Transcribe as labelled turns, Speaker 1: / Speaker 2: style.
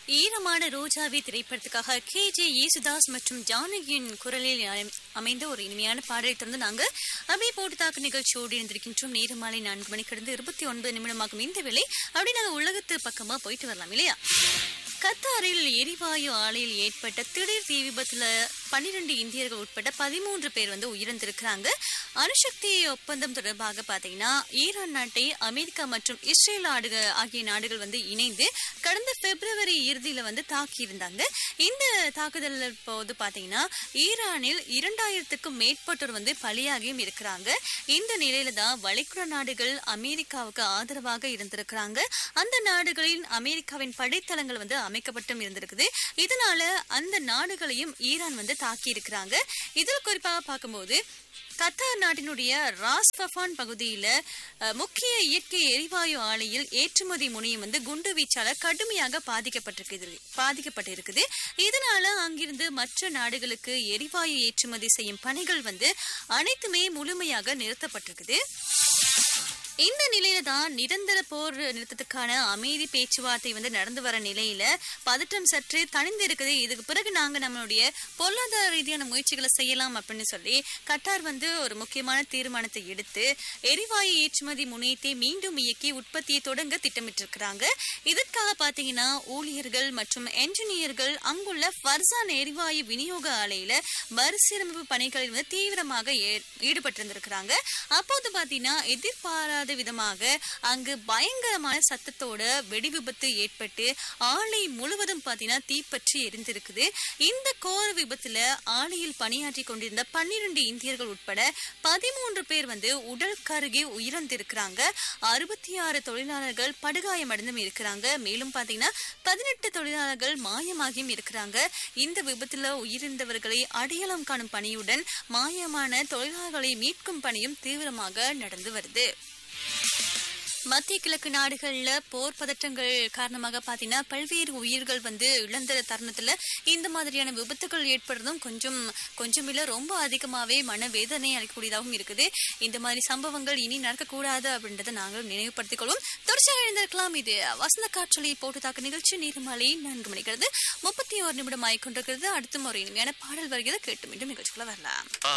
Speaker 1: ஈரமான ரோஜாவி திரைப்படத்துக்காக K J Yesudas மற்றும் ஜானகியின் குரலில் அமை- அமைந்த ஒரு இனிமையான பாடலை தொடர்ந்து நாங்க அப்படியே போட்டு தாக்கு நிகழ்ச்சியோடு இருந்திருக்கின்றோம் நேரு மாலை நான்கு மணி கடந்து இருபத்தி ஒன்பது நிமிடமாகும் இந்த வேளை அப்படி நாங்க உலகத்து பக்கமா போயிட்டு வரலாம் இல்லையா கத்தாரில் எரிவாயு ஆலையில் ஏற்பட்ட திடீர் தீ விபத்துல பன்னிரண்டு இந்தியர்கள் உட்பட பதிமூன்று பேர் வந்து உயிரிழந்திருக்கிறாங்க அணுசக்தி ஒப்பந்தம் தொடர்பாக பாத்தீங்கன்னா ஈரான் நாட்டை அமெரிக்கா மற்றும் இஸ்ரேல் நாடுகள் ஆகிய நாடுகள் வந்து இணைந்து கடந்த பிப்ரவரி இறுதியில வந்து தாக்கியிருந்தாங்க இந்த தாக்குதல் போது பாத்தீங்கன்னா ஈரானில் இரண்டாயிரத்துக்கும் மேற்பட்டோர் வந்து பலியாகியும் இருக்கிறாங்க இந்த நிலையில தான் வளைகுடா நாடுகள் அமெரிக்காவுக்கு ஆதரவாக இருந்திருக்கிறாங்க அந்த நாடுகளின் அமெரிக்காவின் படைத்தளங்கள் வந்து அமைக்கப்பட்டும் இருந்திருக்குது இதனால அந்த நாடுகளையும் ஈரான் வந்து தாக்கி இருக்கிறாங்க இதில் குறிப்பாக பார்க்கும்போது கத்தார் நாட்டினுடைய ராஸ்பஃபான் பகுதியில அஹ், முக்கிய இயற்கை எரிவாயு ஆலையில் ஏற்றுமதி முனையம் வந்து குண்டு வீச்சால கடுமையாக பாதிக்கப்பட்டிருக்குது பாதிக்கப்பட்டிருக்குது இதனால அங்கிருந்து மற்ற நாடுகளுக்கு எரிவாயு ஏற்றுமதி செய்யும் பணிகள் வந்து அனைத்துமே முழுமையாக நிறுத்தப்பட்டிருக்குது இந்த நிலையில தான் நிரந்தர போர் நிறுத்தத்துக்கான அமைதி பேச்சுவார்த்தை வந்து நடந்து வர நிலையில பதட்டம் சற்று தணிந்து இருக்குது இதுக்கு பிறகு நாங்க நம்மளுடைய பொருளாதார ரீதியான முயற்சிகளை செய்யலாம் அப்படின்னு சொல்லி கட்டார் வந்து ஒரு முக்கியமான தீர்மானத்தை எடுத்து எரிவாயு ஏற்றுமதி முனையத்தை மீண்டும் இயக்கி உற்பத்தியை தொடங்க திட்டமிட்டிருக்கிறாங்க இதற்காக பாத்தீங்கன்னா ஊழியர்கள் மற்றும் என்ஜினியர்கள் அங்குள்ள ஃபர்சான் எரிவாயு விநியோக ஆலையில மறுசீரமைப்பு பணிகளில் வந்து தீவிரமாக ஏ- ஈடுபட்டிருந்திருக்கிறாங்க அப்போது பாத்தீங்கன்னா எதிர்பாராத விதமாக அங்கு பயங்கரமான சத்தத்தோட வெடி விபத்து ஏற்பட்டு ஆலை முழுவதும் பாத்தீங்கன்னா தீப்பற்றி எரிந்திருக்குது இந்த கோர விபத்துல ஆலையில் பணியாற்றி கொண்டிருந்த பன்னிரண்டு இந்தியர்கள் உட்பட பதிமூன்று பேர் வந்து உடல் கருகி உயிரிழந்திருக்கிறாங்க அறுபத்தி ஆறு தொழிலாளர்கள் படுகாயமடைந்தும் இருக்கிறாங்க மேலும் பாத்தீங்கன்னா பதினெட்டு தொழிலாளர்கள் மாயமாகியும் இருக்கிறாங்க இந்த விபத்துல உயிரிழந்தவர்களை அடையாளம் காணும் பணியுடன் மாயமான தொழிலாளர்களை மீட்கும் பணியும் தீவிரமாக நடந்து வருது மத்திய கிழக்கு நாடுகள்ல போர் பதற்றங்கள் காரணமாக பாத்தீங்கன்னா பல்வேறு உயிர்கள் வந்து இழந்த தருணத்துல இந்த மாதிரியான விபத்துகள் ஏற்படுறதும் கொஞ்சம் கொஞ்சம் இல்ல ரொம்ப அதிகமாவே மனவேதனை அளிக்கக்கூடியதாகவும் இருக்குது இந்த மாதிரி சம்பவங்கள் இனி நடக்கக்கூடாது அப்படின்றத நாங்களும் நினைவுபடுத்திக் கொள்வோம் தொடர்ச்சியாக எழுந்திருக்கலாம் இது வசந்த காற்றொலி போட்டு தாக்க நிகழ்ச்சி நீர்மலை நான்கு மணிக்கிறது முப்பத்தி ஒரு நிமிடம் ஆகிக்கொண்டிருக்கிறது அடுத்தும் ஒரு இனிமையான பாடல் வருகிறது கேட்டு மீண்டும் நிகழ்ச்சிக்குள்ள வரலாம்